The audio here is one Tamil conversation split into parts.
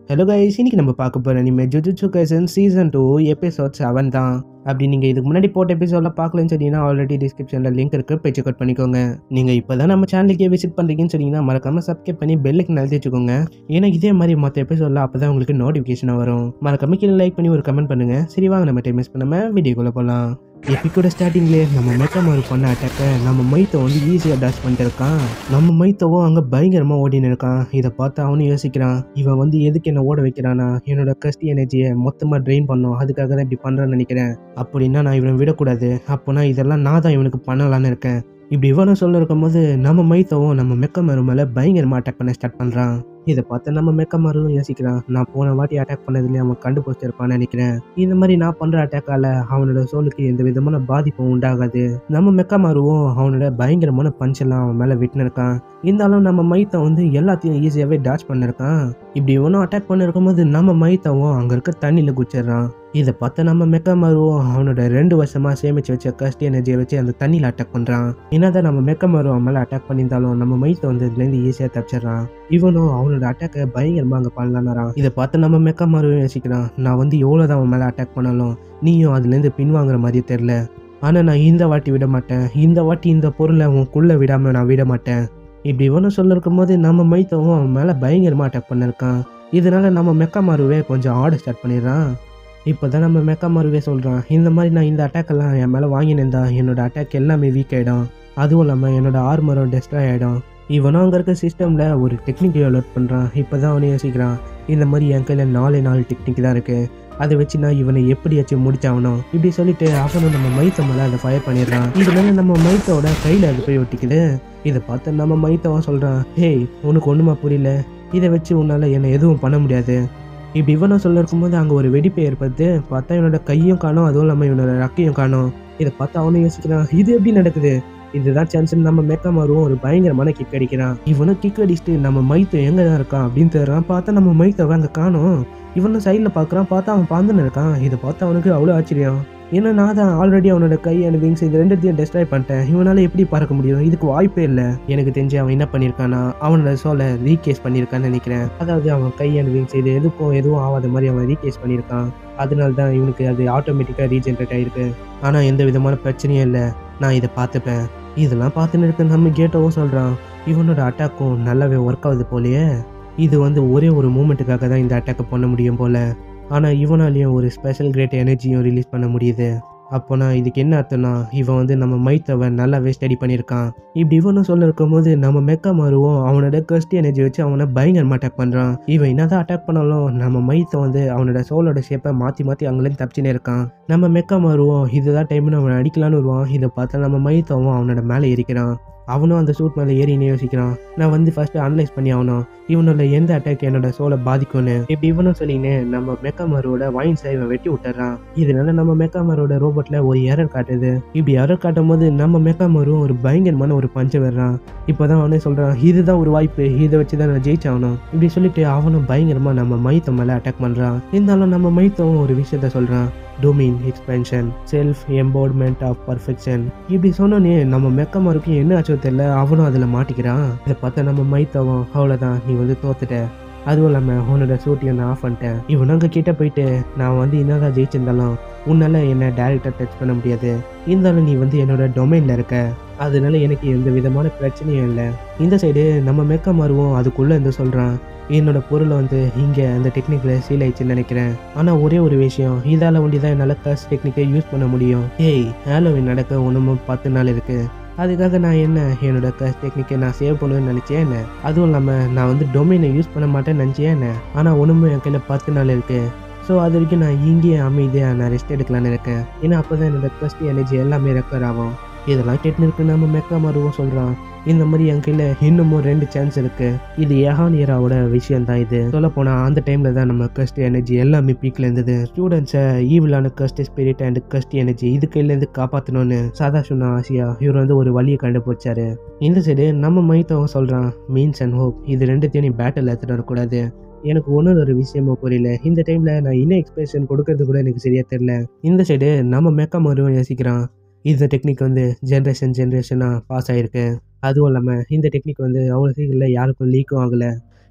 ஹலோ கைஸ் இன்னைக்கு நம்ம பார்க்க போகிற anime Jujutsu Kaisen season two episode seven தான் அப்படி நீங்கள் இதுக்கு முன்னாடி போட்ட எபிசோடில் பார்க்கலன்னு சொன்னீங்கன்னா ஆல்ரெடி டிஸ்கிரிப்ஷனில் லிங்க் இருக்குது போய் செக் அவுட் பண்ணிக்கோங்க நீங்கள் இப்போ தான் நம்ம சேனலுக்கே விசிட் பண்ணுறீங்கன்னு சொன்னீங்கன்னா மறக்காமல் சப்ஸ்கிரைப் பண்ணி பெல்லுக்கு நிறுத்தி வச்சுக்கோங்க ஏன்னா இதே மாதிரி மற்ற எபிசோடில் அப்போ தான் உங்களுக்கு நோட்டிஃபிகேஷன் வரும் மறக்காம கீழே லைக் பண்ணி ஒரு கமெண்ட் பண்ணுங்கள் சரி வாங்க நம்ம டைம் மிஸ் பண்ணாமல் வீடியோக்குள்ளே போகலாம் எப்பிக்கோட ஸ்டார்டிங்லேயே நம்ம மெக்கமாரு பண்ண அட்டாக்கை நம்ம மைத்தை வந்து ஈஸியாக டாஷ் பண்ணிட்டு இருக்கான் நம்ம மைத்தவும் அங்கே பயங்கரமாக ஓடின்னு இருக்கான் இதை பார்த்து அவனும் யோசிக்கிறான் இவன் வந்து எதுக்கு என்ன ஓட வைக்கிறானா என்னோட கஸ்டி எனர்ஜியை மொத்தமாக ட்ரெயின் பண்ணும் அதுக்காக தான் இப்படி பண்ணுறேன்னு நினைக்கிறேன் அப்படின்னா நான் இவனை விடக்கூடாது அப்போனா இதெல்லாம் நான் தான் இவனுக்கு பண்ணலான்னு இருக்கேன் இப்படி இவனும் சொல்ல இருக்கும்போது நம்ம மைத்தவும் நம்ம மெக்கமாரு மேலே பயங்கரமாக அட்டாக் பண்ண ஸ்டார்ட் பண்ணுறான் இதை பார்த்து நம்ம மெக்கமாரும் யோசிக்கிறான் நான் போன வாட்டி அட்டாக் பண்ணதுலேயே அவன் கண்டுபிடிச்சிருப்பான்னு நினைக்கிறேன் இந்த மாதிரி நான் பண்ணுற அட்டாக்கால அவனோட சோலுக்கு எந்த விதமான பாதிப்பும் உண்டாகாது நம்ம மெக்கமாருவும் அவனோட பயங்கரமான பஞ்ச் எல்லாம் அவன் மேலே விட்டுன்னு இருக்கான் இருந்தாலும் நம்ம மைத்தை வந்து எல்லாத்தையும் ஈஸியாகவே டாச் பண்ணிருக்கான் இப்படி இவனும் அட்டாக் பண்ணிருக்கும் போது நம்ம மைத்தவும் அங்கே இருக்க தண்ணியில் குச்சிடுறான் இதை பார்த்து நம்ம மெக்கமாருவும் அவனோட ரெண்டு வருஷமா சேமிச்சு வச்ச கஸ்டி எனர்ஜியை வச்சு அந்த தண்ணியில் அட்டாக் பண்ணுறான் என்னதான் நம்ம மெக்கமாரு அவன் மேலே அட்டாக் பண்ணியிருந்தாலும் நம்ம மைத்தை வந்து இதுலேருந்து ஈஸியாக தப்பிச்சிடுறான் இவனும் அவனோட அட்டாக்கை பயங்கரமாக அங்கே பண்ணலான்னாரான் இதை பார்த்து நம்ம மெக்கமாருவும் யோசிக்கிறான் நான் வந்து எவ்வளோ தான் அவன் மேலே அட்டாக் பண்ணாலும் நீயும் அதுலேருந்து பின்வாங்குற மாதிரியே தெரில ஆனால் நான் இந்த வாட்டி விட மாட்டேன் இந்த வாட்டி இந்த பொருளை உனக்குள்ளே விடாமல் நான் விட மாட்டேன் இப்படி இவனும் சொல்ல இருக்கும்போது நம்ம மைத்தவும் அவன் மேலே பயங்கரமாக அட்டாக் பண்ணிருக்கான் இதனால நம்ம மெக்கமாருவே கொஞ்சம் ஆட ஸ்டார்ட் பண்ணிடுறான் இப்போ தான் நம்ம மெக்கமாருவே சொல்கிறான் இந்த மாதிரி நான் இந்த அட்டாக்கெல்லாம் என் மேலே வாங்கினேன்டா என்னோட அட்டாக் எல்லாமே வீக் ஆகிடும் அதுவும் இல்லாமல் என்னோட ஆர்மரும் டெஸ்ட்ராய் ஆகிடும் இவனும் அங்கே இருக்க சிஸ்டமில் ஒரு டெக்னிக் டெவலப் பண்ணுறான் இப்போ தான் அவனே யோசிக்கிறான் இந்த மாதிரி என் கையில் நாலே நாலு டெக்னிக் தான் இருக்குது அதை வச்சு நான் இவனை எப்படியாச்சும் முடிச்சாகணும் இப்படி சொல்லிட்டு அவனும் நம்ம மைத்த மேலே அதை ஃபயர் பண்ணிடுறான் இதனால நம்ம மைத்தோட கையில் அது போய் ஒட்டிக்குது இதை பார்த்து நம்ம மைத்தவன் சொல்கிறான் ஹேய் உனக்கு ஒன்றுமா புரியல இதை வச்சு உன்னால் என்னை எதுவும் பண்ண முடியாது இப்படி இவனும் சொல்ல இருக்கும்போது அங்கே ஒரு வெடிப்பு ஏற்படுது பார்த்தா இவனோட கையும் காணும் அதுவும் இல்லாமல் இவனோட ரக்கையும் காணும் இதை பார்த்து அவனும் யோசிக்கிறான் இது எப்படி நடக்குது இதுதான் சான்ஸ் நம்ம மேக்கமாரும் ஒரு பயங்கரமான கிக் அடிக்கிறான் இவனும் கிக் அடிச்சுட்டு நம்ம மைத்து எங்க தான் இருக்கான் அப்படின்னு தேடுறான் பார்த்தா நம்ம மைத்தவன் அங்கே காணும் இவனும் சைடில் பார்க்குறான் பார்த்தா அவன் பாந்துன்னு இருக்கான் இதை பார்த்து அவனுக்கு அவ்வளோ ஆச்சரியம் ஏன்னா நான் தான் ஆல்ரெடி அவனோட கை அண்ட் விங்ஸ் இது ரெண்டுத்தையும் டெஸ்ட்ராய் பண்ணிட்டேன் இவனால எப்படி பறக்க முடியும் இதுக்கு வாய்ப்பே இல்லை எனக்கு தெரிஞ்சு அவன் என்ன பண்ணியிருக்கானா அவனோட சோலை ரீகேஸ் பண்ணியிருக்கான்னு நினைக்கிறேன் அதாவது அவன் கை அண்ட் விங்ஸ் இது எதுக்கும் எதுவும் ஆகாத மாதிரி அவன் ரீகேஸ் பண்ணியிருக்கான் அதனால தான் இவனுக்கு அது ஆட்டோமேட்டிக்காக ரீஜென்ரேட் ஆகிருக்கு ஆனால் எந்த விதமான பிரச்சனையும் இல்லை நான் இதை பார்த்துப்பேன் இதெல்லாம் பார்த்துன்னு இருக்க நம்ம கேட்டவும் சொல்கிறான் இவனோட அட்டாக்கும் நல்லாவே ஒர்க் ஆகுது போலயே இது வந்து ஒரே ஒரு மூமெண்ட்டுக்காக தான் இந்த அட்டாக்கை பண்ண முடியும் போல ஆனால் இவனாலையும் ஒரு ஸ்பெஷல் கிரேட் எனர்ஜியும் ரிலீஸ் பண்ண முடியுது அப்போனா இதுக்கு என்ன அர்த்தம்னா இவன் வந்து நம்ம மைத்தவன் நல்லாவே ஸ்டடி பண்ணியிருக்கான் இப்படி இவனும் சொல்ல இருக்கும்போது நம்ம மெக்கா மாறுவோம் அவனோட கஸ்டி எனர்ஜி வச்சு அவனை பயங்கரமாக அட்டாக் பண்ணுறான் இவன் என்னதான் அட்டாக் பண்ணாலும் நம்ம மைத்தை வந்து அவனோட சோலோட ஷேப்பை மாற்றி மாற்றி அங்கேருந்து தப்பிச்சுனே இருக்கான் நம்ம மெக்கா மாறுவோம் இதுதான் டைம்னு அவனை அடிக்கலான்னு வருவான் இதை பார்த்தா நம்ம மைத்தவும் அவனோட மேலே இருக்கிறான் அவனும் அந்த சூட் மேலே ஏறினே யோசிக்கிறான் நான் வந்து ஃபர்ஸ்ட் அனலைஸ் பண்ணி ஆகணும் இவனோட எந்த அட்டாக் என்னோட சோலை பாதிக்கும்னு இப்படி இவனும் சொல்லின்னு நம்ம மெக்காமரோட வாயின் இவன் வெட்டி விட்டுறான் இதனால நம்ம மெக்காமரோட ரோபோட்ல ஒரு எரர் காட்டுது இப்படி எரர் காட்டும் போது நம்ம மெக்காமரும் ஒரு பயங்கரமான ஒரு பஞ்சை வர்றான் இப்போதான் அவனே சொல்றான் இதுதான் ஒரு வாய்ப்பு இதை வச்சு தான் நான் ஜெயிச்சாகணும் இப்படி சொல்லிட்டு அவனும் பயங்கரமா நம்ம மைத்தம் மேல அட்டாக் பண்றான் இருந்தாலும் நம்ம மைத்தம் ஒரு விஷயத்த சொல்றான் domain expansion self empowerment of perfection இப்படி சொன்னோன்னே நம்ம மெக்கமாருக்கு என்ன ஆச்சோ தெரியல அவனும் அதில் மாட்டிக்கிறான் இதை பார்த்தா நம்ம மைத்தவன் அவ்வளோதான் நீ வந்து தோத்துட்ட அதுவும் இல்லாமல் உன்னோட சூட்டியை நான் ஆஃப் பண்ணிட்டேன் இவன் அங்கே கிட்ட போயிட்டு நான் வந்து என்னதான் ஜெயிச்சிருந்தாலும் உன்னால என்ன டேரக்டாக டச் பண்ண முடியாது இருந்தாலும் நீ வந்து என்னோட டொமைனில் இருக்க அதனால எனக்கு எந்த விதமான பிரச்சனையும் இல்லை இந்த சைடு நம்ம மெக்க மாறுவோம் அதுக்குள்ளே இருந்து சொல்கிறான் என்னோட பொருளை வந்து இங்கே அந்த டெக்னிக்கில் சீல் ஆயிடுச்சுன்னு நினைக்கிறேன் ஆனால் ஒரே ஒரு விஷயம் இதால் ஒண்டி தான் என்னால் கஸ் டெக்னிக்கை யூஸ் பண்ண முடியும் ஏய் ஹாலோவின் நடக்க ஒன்றும் பத்து நாள் இருக்குது அதுக்காக நான் என்ன என்னோட கஸ் டெக்னிக்கை நான் சேவ் பண்ணுவேன்னு நினச்சேன் என்ன அதுவும் இல்லாமல் நான் வந்து டொமைனை யூஸ் பண்ண மாட்டேன்னு நினச்சேன் என்ன ஆனால் ஒன்றுமே என் கையில் பத்து நாள் இருக்குது ஸோ அது வரைக்கும் நான் இங்கேயே அமைதியாக நான் ரெஸ்ட் எடுக்கலான்னு இருக்கேன் ஏன்னா அப்போ தான் என்னோட கஸ்ட் எனர்ஜி எல்லாமே ரெக்கவர் ஆகும் இதெல்லாம் கேட்டுன்னு இருக்கு நம்ம மெக்கா மாறுவோம் சொல்கிறான் இந்த மாதிரி என் கையில் இன்னமும் ரெண்டு சான்ஸ் இருக்கு இது ஏஹான் ஏராவோட விஷயம் தான் இது சொல்ல போனால் அந்த டைமில் தான் நம்ம கஸ்ட் எனர்ஜி எல்லாமே பீக்கில் இருந்தது ஸ்டூடெண்ட்ஸை ஈவிலான cursed spirit and cursed energy இது கையிலேருந்து காப்பாற்றணும்னு சாதா சொன்ன ஆசியா இவர் வந்து ஒரு வழியை கண்டுபிடிச்சாரு இந்த சைடு நம்ம மைத்தவன் சொல்கிறான் மீன்ஸ் அண்ட் ஹோப் இது ரெண்டுத்தையும் நீ பேட்டில் எடுத்துகிட்டு வரக்கூடாது எனக்கு ஒன்றும் ஒரு விஷயமும் புரியல இந்த டைமில் நான் என்ன எக்ஸ்பிரஷன் கொடுக்கறது கூட எனக்கு சரியாக தெரில இந்த சைடு நம்ம மெக்கா மருவன் யோசிக்கிறான் இந்த டெக்னிக் வந்து ஜென்ரேஷன் ஜென்ரேஷனாக பாஸ் ஆகிருக்கு அதுவும் இல்லாமல் இந்த டெக்னிக் வந்து அவ்வளோ சீக்கிரம் யாருக்கும் லீக்கும் ஆகலை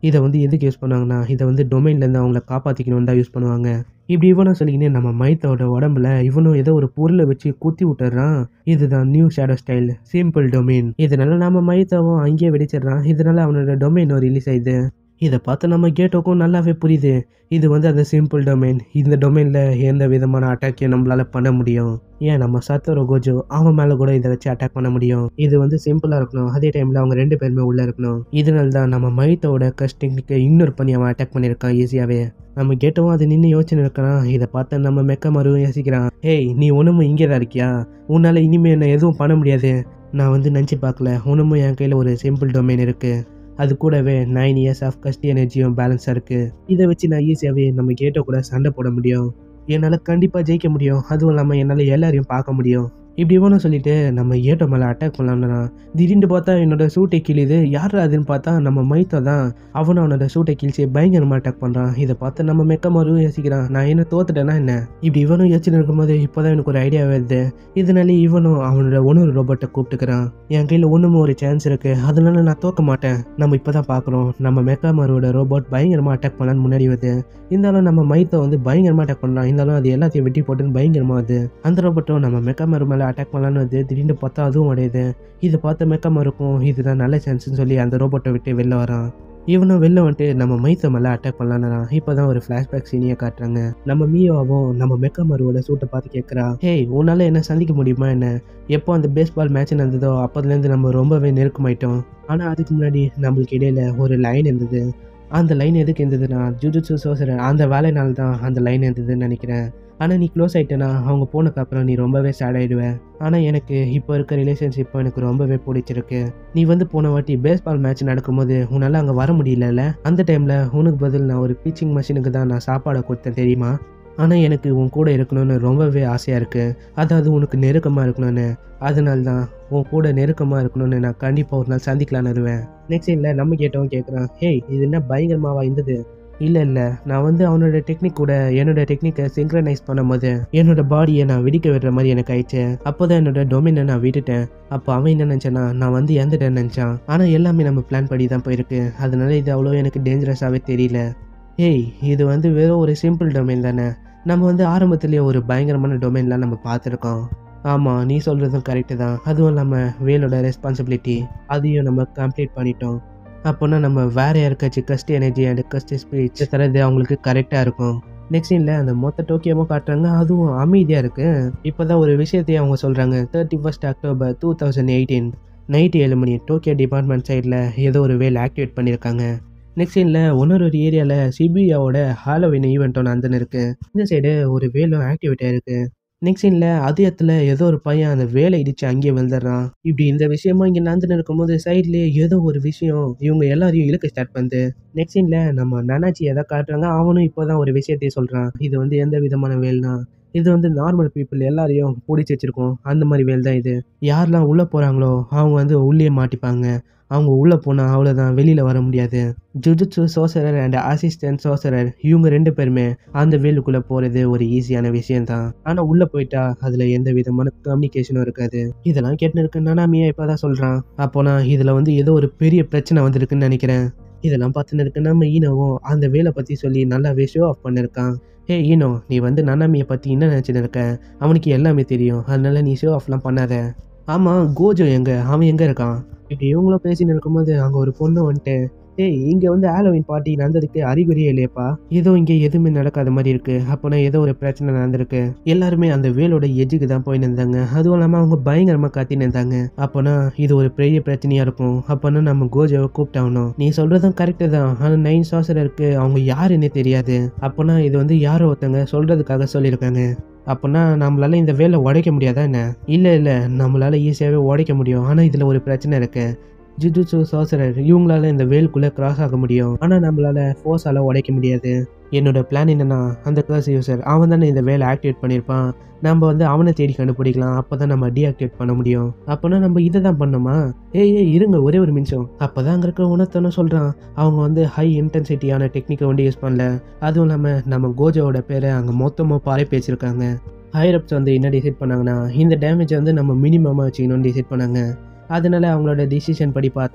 இதை வந்து எதுக்கு யூஸ் பண்ணுவாங்கன்னா இதை வந்து டொமைன்லேருந்து அவங்கள காப்பாற்றிக்கணும்னு தான் யூஸ் பண்ணுவாங்க இப்படி இவனும் சொல்லிக்கினே நம்ம மைத்தோட உடம்புல இவனும் ஏதோ ஒரு பொருளை வச்சு குத்தி விட்டுறான் இதுதான் new shadow style simple domain இதனால நம்ம மைத்தாவும் அங்கேயே வெடிச்சிடுறான் இதனால அவனோட டொமைனும் ரிலீஸ் ஆயிடுது இதை பார்த்து நம்ம கேட்டோக்கும் நல்லாவே புரியுது இது வந்து அந்த சிம்பிள் டொமைன் இந்த டொமைனில் எந்த விதமான அட்டாக்கையும் நம்மளால பண்ண முடியும் ஏன் நம்ம சத்தோர கோஜோ அவன் மேலே கூட இதை வச்சு அட்டாக் பண்ண முடியும் இது வந்து சிம்பிளாக இருக்கணும் அதே டைமில் அவங்க ரெண்டு பேருமே உள்ளே இருக்கணும் இதனால தான் நம்ம மைத்தோட கஸ்டிங்க்கு இக்னோர் பண்ணி அவன் அட்டாக் பண்ணியிருக்கான் ஈஸியாகவே நம்ம கேட்டவும் அது நின்று யோசனை இருக்கிறான் இதை பார்த்து நம்ம மெக்க மருவும் யோசிக்கிறான் ஏய் நீ ஒன்றும் இங்கே தான் இருக்கியா உன்னால் இனிமேல் என்ன எதுவும் பண்ண முடியாது நான் வந்து நினச்சி பார்க்கல ஒன்றுமும் என் கையில் ஒரு சிம்பிள் டொமைன் இருக்குது அது கூடவே நைன் இயர்ஸ் ஆஃப் கஸ்டி எனர்ஜியும் பேலன்ஸாக இருக்குது இதை வச்சு நான் ஈஸியாகவே நம்ம கேட்ட கூட சண்டை போட முடியும் என்னால் கண்டிப்பாக ஜெயிக்க முடியும் அதுவும் இல்லாமல் என்னால் எல்லாரையும் பார்க்க முடியும் இப்படி இவனும் சொல்லிட்டு நம்ம ஏட்டோ மேலே அட்டாக் பண்ணலாம்னா திடீர்னு பார்த்தா என்னோட சூட்டை கிழிது யார் அதுன்னு பார்த்தா நம்ம மைத்தோ தான் அவனும் அவனோட சூட்டை கிழிச்சு பயங்கரமாக அட்டாக் பண்ணுறான் இதை பார்த்து நம்ம மெக்க மறுவும் யோசிக்கிறான் நான் என்ன தோத்துட்டேன்னா என்ன இப்படி இவனும் யோசிச்சுட்டு இருக்கும்போது இப்போதான் எனக்கு ஒரு ஐடியா வருது இதனால இவனும் அவனோட ஒன்னொரு ரோபோட்டை கூப்பிட்டுக்கிறான் என் கையில் ஒன்றுமே ஒரு சான்ஸ் இருக்குது அதனால நான் தோக்க மாட்டேன் நம்ம இப்போ தான் பார்க்குறோம் நம்ம மெக்கா மருவோட ரோபோட் பயங்கரமாக அட்டாக் பண்ணலான்னு முன்னாடி வருது இருந்தாலும் நம்ம மைத்தை வந்து பயங்கரமாக அட்டாக் பண்ணுறான் இருந்தாலும் அது எல்லாத்தையும் வெட்டி போட்டுன்னு பயங்கரமாக வருது அந்த ரோபோட்டும் நம்ம மெக்கா மரு மேலே அட்டாக் பண்ணலான்னு வருது திடீர்னு பார்த்தா அதுவும் அடையுது இதை பார்த்த மெக்கா மருக்கும் இதுதான் நல்ல சான்ஸ்னு சொல்லி அந்த ரோபோட்டை விட்டு வெளில வரான் இவனும் வெளில வந்துட்டு நம்ம மைத்த மேலே அட்டாக் பண்ணலான்னு இப்போ தான் ஒரு ஃப்ளாஷ்பேக் சீனியை காட்டுறாங்க நம்ம மீயோவும் நம்ம மெக்கா மருவோட சூட்டை பார்த்து கேட்குறா ஹேய் உன்னால் என்ன சந்திக்க முடியுமா என்ன எப்போ அந்த பேஸ்பால் மேட்ச் நடந்ததோ அப்போதுலேருந்து நம்ம ரொம்பவே நெருக்கமாயிட்டோம் ஆனால் அதுக்கு முன்னாடி நம்மளுக்கு இடையில ஒரு லைன் இருந்தது அந்த லைன் எதுக்கு இருந்ததுன்னா ஜுஜுட்சு சோசர அந்த வேலைனால தான் அந்த லைன் இருந்ததுன்னு நினைக்கிறேன் ஆனால் நீ க்ளோஸ் ஆகிட்டேன்னா அவங்க போனதுக்கப்புறம் நீ ரொம்பவே சேட் ஆகிடுவ ஆனால் எனக்கு இப்போ இருக்க ரிலேஷன்ஷிப் எனக்கு ரொம்பவே பிடிச்சிருக்கு நீ வந்து போன வாட்டி பேஸ்பால் மேட்ச் நடக்கும்போது உன்னால் அங்கே வர முடியலல்ல அந்த டைமில் உனக்கு பதில் நான் ஒரு பீச்சிங் மிஷினுக்கு தான் நான் சாப்பாடை கொடுத்தேன் தெரியுமா ஆனால் எனக்கு உன் கூட இருக்கணும்னு ரொம்பவே ஆசையாக இருக்குது அதாவது உனக்கு நெருக்கமாக இருக்கணும்னு அதனால தான் உன் கூட நெருக்கமாக இருக்கணும்னு நான் கண்டிப்பாக ஒரு நாள் சந்திக்கலான்னு வருவேன் நெக்ஸ்ட் இல்லை நம்ம கேட்டவன் கேட்குறான் ஹேய் இது என்ன பயங்கரமாவா இருந்தது இல்லை இல்லை நான் வந்து அவனோட டெக்னிக் கூட என்னோட டெக்னிக்கை சிங்க்ரனைஸ் பண்ணும்போது என்னோட பாடியை நான் வெடிக்க விடுற மாதிரி எனக்கு ஆயிடுச்சு அப்போ தான் என்னோட டொமைனை நான் விட்டுட்டேன் அப்போ அவன் என்ன நினச்சானா நான் வந்து இறந்துட்டேன்னு நினச்சான் ஆனால் எல்லாமே நம்ம பிளான் படி தான் போயிருக்கு அதனால இது அவ்வளோ எனக்கு டேஞ்சரஸாகவே தெரியல ஏய் இது வந்து வெறும் ஒரு சிம்பிள் டொமைன் தானே நம்ம வந்து ஆரம்பத்திலேயே ஒரு பயங்கரமான டொமைன்லாம் நம்ம பார்த்துருக்கோம் ஆமாம் நீ சொல்கிறதும் கரெக்டு தான் அதுவும் இல்லாமல் வேலோட ரெஸ்பான்சிபிலிட்டி அதையும் நம்ம கம்ப்ளீட் பண்ணிட்டோம் அப்போனா நம்ம வேற யாருக்காச்சும் cursed energy and cursed speech தரது அவங்களுக்கு கரெக்டாக இருக்கும் நெக்ஸ்ட் சீனில் அந்த மொத்த டோக்கியோவும் காட்டுறாங்க அதுவும் அமைதியாக இருக்கு இப்போ தான் ஒரு விஷயத்தையும் அவங்க சொல்கிறாங்க thirty first October two thousand eighteen night ஏழு மணி டோக்கியோ டிபார்ட்மெண்ட் சைடில் ஏதோ ஒரு வேல் ஆக்டிவேட் பண்ணியிருக்காங்க நெக்ஸ்ட் சீனில் இன்னொரு ஒரு ஏரியாவில் சிபிஐயோட ஹாலோவின் ஈவெண்ட் ஒன்று அந்த இருக்குது இந்த சைடு ஒரு வேலும் ஆக்டிவேட் ஆயிருக்கு நெக்ஸ்ட் சீனில் அது இடத்துல ஏதோ ஒரு பையன் அந்த வேலை இடிச்சு அங்கேயே விழுந்துடுறான் இப்படி இந்த விஷயமா இங்கே நடந்துன்னு இருக்கும்போது சைட்லேயே ஏதோ ஒரு விஷயம் இவங்க எல்லாரையும் இழுக்க ஸ்டார்ட் பண்ணுது நெக்ஸ்ட் சீனில் நம்ம நனாச்சி எதை காட்டுறாங்க அவனும் இப்போ தான் ஒரு விஷயத்தையும் சொல்கிறான் இது வந்து எந்த விதமான வேல்னா இது வந்து நார்மல் பீப்புள் எல்லாரையும் பிடிச்சி வச்சிருக்கோம் அந்த மாதிரி வேல் தான் இது யாரெல்லாம் உள்ளே போகிறாங்களோ அவங்க வந்து உள்ளே மாட்டிப்பாங்க அவங்க உள்ளே போனால் அவ்வளோதான் வெளியில் வர முடியாது jujutsu sorcerer and assistant sorcerer இவங்க ரெண்டு பேருமே அந்த வேலுக்குள்ளே போகிறது ஒரு ஈஸியான விஷயம்தான் ஆனால் உள்ளே போயிட்டா அதில் எந்த விதமான கம்யூனிகேஷனும் இருக்காது இதெல்லாம் கேட்டுன்னு இருக்கு நானாமியா இப்போ தான் சொல்கிறான் அப்போனா இதில் வந்து ஏதோ ஒரு பெரிய பிரச்சனை வந்திருக்குன்னு நினைக்கிறேன் இதெல்லாம் பார்த்துன்னு இருக்கு நம்ம ஈனோவும் அந்த வேலை பற்றி சொல்லி நல்லாவே ஷோ ஆஃப் பண்ணியிருக்கான் ஹே ஈனோ நீ வந்து நன்னாமியை பற்றி என்ன நினச்சின்னு இருக்க அவனுக்கு எல்லாமே தெரியும் அதனால நீ ஷோ ஆஃப்லாம் பண்ணாத ஆமாம் கோஜோ எங்கே அவன் எங்கே இருக்கான் இப்படி இவங்களும் பேசின்னு இருக்கும்போது அங்கே ஒரு பொண்ணு வந்துட்டு ஏய் இங்கே வந்து ஹாலோவின் பார்ட்டி நடந்ததுக்கு அறிகுறியே இல்லையப்பா ஏதோ இங்கே எதுவுமே நடக்காத மாதிரி இருக்கு அப்போனா ஏதோ ஒரு பிரச்சனை நடந்திருக்கு எல்லாருமே அந்த வேலோட எஜ்ஜுக்கு தான் போய் நின்றாங்க அதுவும் இல்லாமல் அவங்க பயங்கரமாக காத்தி நின்றாங்க அப்போனா இது ஒரு பெரிய பிரச்சனையாக இருக்கும் அப்போனா நம்ம கோஜோவை கூப்பிட்டாகணும் நீ சொல்கிறதும் கரெக்டு தான் ஆனால் நைன் சாசரருக்கு அவங்க யாருன்னே தெரியாது அப்போனா இது வந்து யாரோ ஒருத்தங்க சொல்கிறதுக்காக சொல்லியிருக்காங்க அப்போனா நம்மளால இந்த வேலை உடைக்க முடியாதா என்ன இல்லை இல்லை நம்மளால ஈஸியாகவே உடைக்க முடியும் ஆனால் இதில் ஒரு பிரச்சனை இருக்கு ஜுஜுட்சு சாசரர் இவங்களால இந்த வேலுக்குள்ளே கிராஸ் ஆக முடியும் ஆனால் நம்மளால ஃபோர்ஸால் உடைக்க முடியாது என்னோட பிளான் என்னன்னா அந்த கர்ஸ் யூசர் அவன் தானே இந்த வேலை ஆக்டிவேட் பண்ணியிருப்பான் நம்ம வந்து அவனை தேடி கண்டுபிடிக்கலாம் அப்போ தான் நம்ம டீஆக்டிவேட் பண்ண முடியும் அப்போனா நம்ம இதை தான் பண்ணோமா ஏய் ஏய் இருங்க ஒரே ஒரு நிமிஷம் அப்போ தான் அங்கே இருக்கிற உணர்த்தனும் சொல்கிறான் அவங்க வந்து ஹை இன்டென்சிட்டியான டெக்னிக்கை வந்து யூஸ் பண்ணல அதுவும் இல்லாமல் நம்ம கோஜோவோட பேரை அங்கே மொத்தமாக பாறை பேசியிருக்காங்க ஹைரப்ஸ் வந்து என்ன டிசைட் பண்ணாங்கன்னா இந்த டேமேஜ் வந்து நம்ம மினிமமாக வச்சுக்கணும்னு டிசைட் பண்ணாங்க அதனால அவங்களோட டிசிஷன் படி பார்த்தா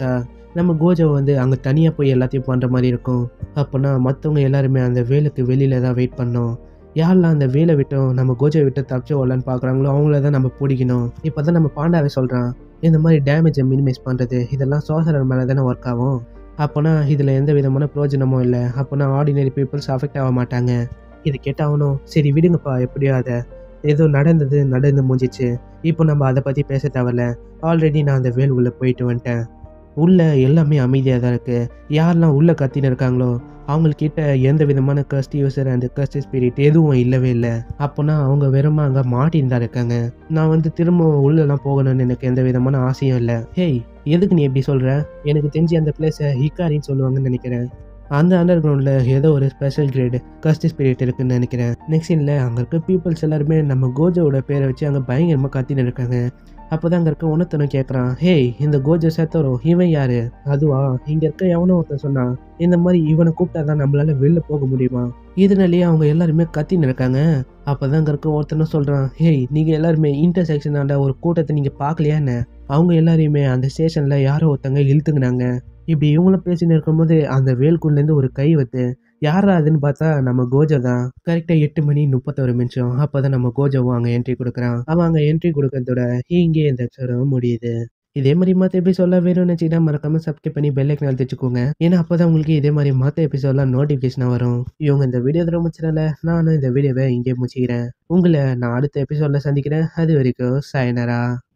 நம்ம கோஜோ வந்து அங்கே தனியாக போய் எல்லாத்தையும் பண்ணுற மாதிரி இருக்கும் அப்போனா மற்றவங்க எல்லாருமே அந்த வேலுக்கு வெளியில தான் வெயிட் பண்ணோம் யாரெல்லாம் அந்த வேலை விட்டோம் நம்ம கோஜை விட்டு தப்பிச்சு வரலான்னு பார்க்குறாங்களோ அவங்கள தான் நம்ம பிடிக்கணும் இப்போ தான் நம்ம பாண்டாவே சொல்கிறான் இந்த மாதிரி டேமேஜை மினிமைஸ் பண்ணுறது இதெல்லாம் சோசரர் மேலே தானே ஒர்க் ஆகும் அப்போனா இதில் எந்த விதமான பிரயோஜனமும் இல்லை அப்போனா ஆர்டினரி பீப்புள்ஸ் அஃபெக்ட் ஆக மாட்டாங்க இது கேட்டாகணும் சரி விடுங்கப்பா எப்படியோ அதை ஏதோ நடந்தது நடந்து முடிஞ்சிச்சு இப்போ நம்ம அதை பற்றி பேச தேவையில்ல ஆல்ரெடி நான் அந்த வேல் உள்ளே போயிட்டு வந்துட்டேன் உள்ள எல்லாமே அமைதியாக தான் இருக்குது யாரெல்லாம் உள்ளே கத்தின்னு இருக்காங்களோ அவங்கக்கிட்ட எந்த விதமான cursed user and cursed spirit எதுவும் இல்லவே இல்லை அப்போனா அவங்க வெறுமா அங்கே மாட்டின்னு தான் இருக்காங்க நான் வந்து திரும்ப உள்ளெல்லாம் போகணும்னு எனக்கு எந்த விதமான ஆசையும் இல்லை ஹேய் எதுக்கு நீ எப்படி சொல்கிற எனக்கு தெரிஞ்சு அந்த பிளேஸை ஹிக்காரின்னு சொல்லுவாங்கன்னு நினைக்கிறேன் அந்த அண்டர் கிரவுண்டில் ஏதோ ஒரு ஸ்பெஷல் கிரேடு கஸ்ட் ஸ்பிரிட் இருக்குன்னு நினைக்கிறேன் நெக்ஸ்ட் இல்லை அங்கே இருக்க பீப்புள்ஸ் எல்லாருமே நம்ம கோஜோவோட பேரை வச்சு அங்கே பயங்கரமாக கத்தின்னு இருக்காங்க அப்போ தான் அங்கே இருக்க உணத்தனும் கேட்குறான் ஹேய் இந்த கோஜோ சேத்தோரோ இவன் யாரு அதுவா இங்கே இருக்க எவனோ ஒருத்தன் சொன்னான் இந்த மாதிரி இவனை கூப்பிட்டா தான் நம்மளால வெளில போக முடியுமா இதனாலேயே அவங்க எல்லாருமே கத்தின்னு இருக்காங்க அப்போ தான் அங்கே இருக்க ஒருத்தனும் சொல்கிறான் ஹேய் நீங்கள் எல்லாருமே இன்டர்செக்ஷன் ஆண்ட ஒரு கூட்டத்தை நீங்கள் பார்க்கலையா என்ன அவங்க எல்லாரையுமே அந்த ஸ்டேஷனில் யாரோ ஒருத்தங்க இழுத்துக்கினாங்க இப்படி இவங்களும் பேசின்னு இருக்கும்போது அந்த வேல்குள்ளேருந்து ஒரு கை வந்து யாரா அதுன்னு பார்த்தா நம்ம கோஜோ தான் கரெக்டாக எட்டு மணி முப்பத்தொரு நிமிஷம் அப்போ தான் நம்ம கோஜோவும் அங்கே என்ட்ரி கொடுக்குறான் அவன் அங்கே என்ட்ரி கொடுக்கறதோட இங்கே இந்த எபிசோடும் முடியுது இதே மாதிரி மற்ற எபிசோட்லாம் வேணும்னு வச்சுக்கிட்டா மறக்காம சப்ஸ்கிரைப் பண்ணி பெல் ஐக்கன் வச்சுக்கோங்க ஏன்னா அப்போ தான் உங்களுக்கு இதே மாதிரி மற்ற எபிசோட்லாம் நோட்டிஃபிகேஷனாக வரும் இவங்க இந்த வீடியோ தர முடிச்சனால நானும் இந்த வீடியோவை இங்கே முடிச்சுக்கிறேன் உங்களை நான் அடுத்த எபிசோடில் சந்திக்கிறேன் அது வரைக்கும் சாயனரா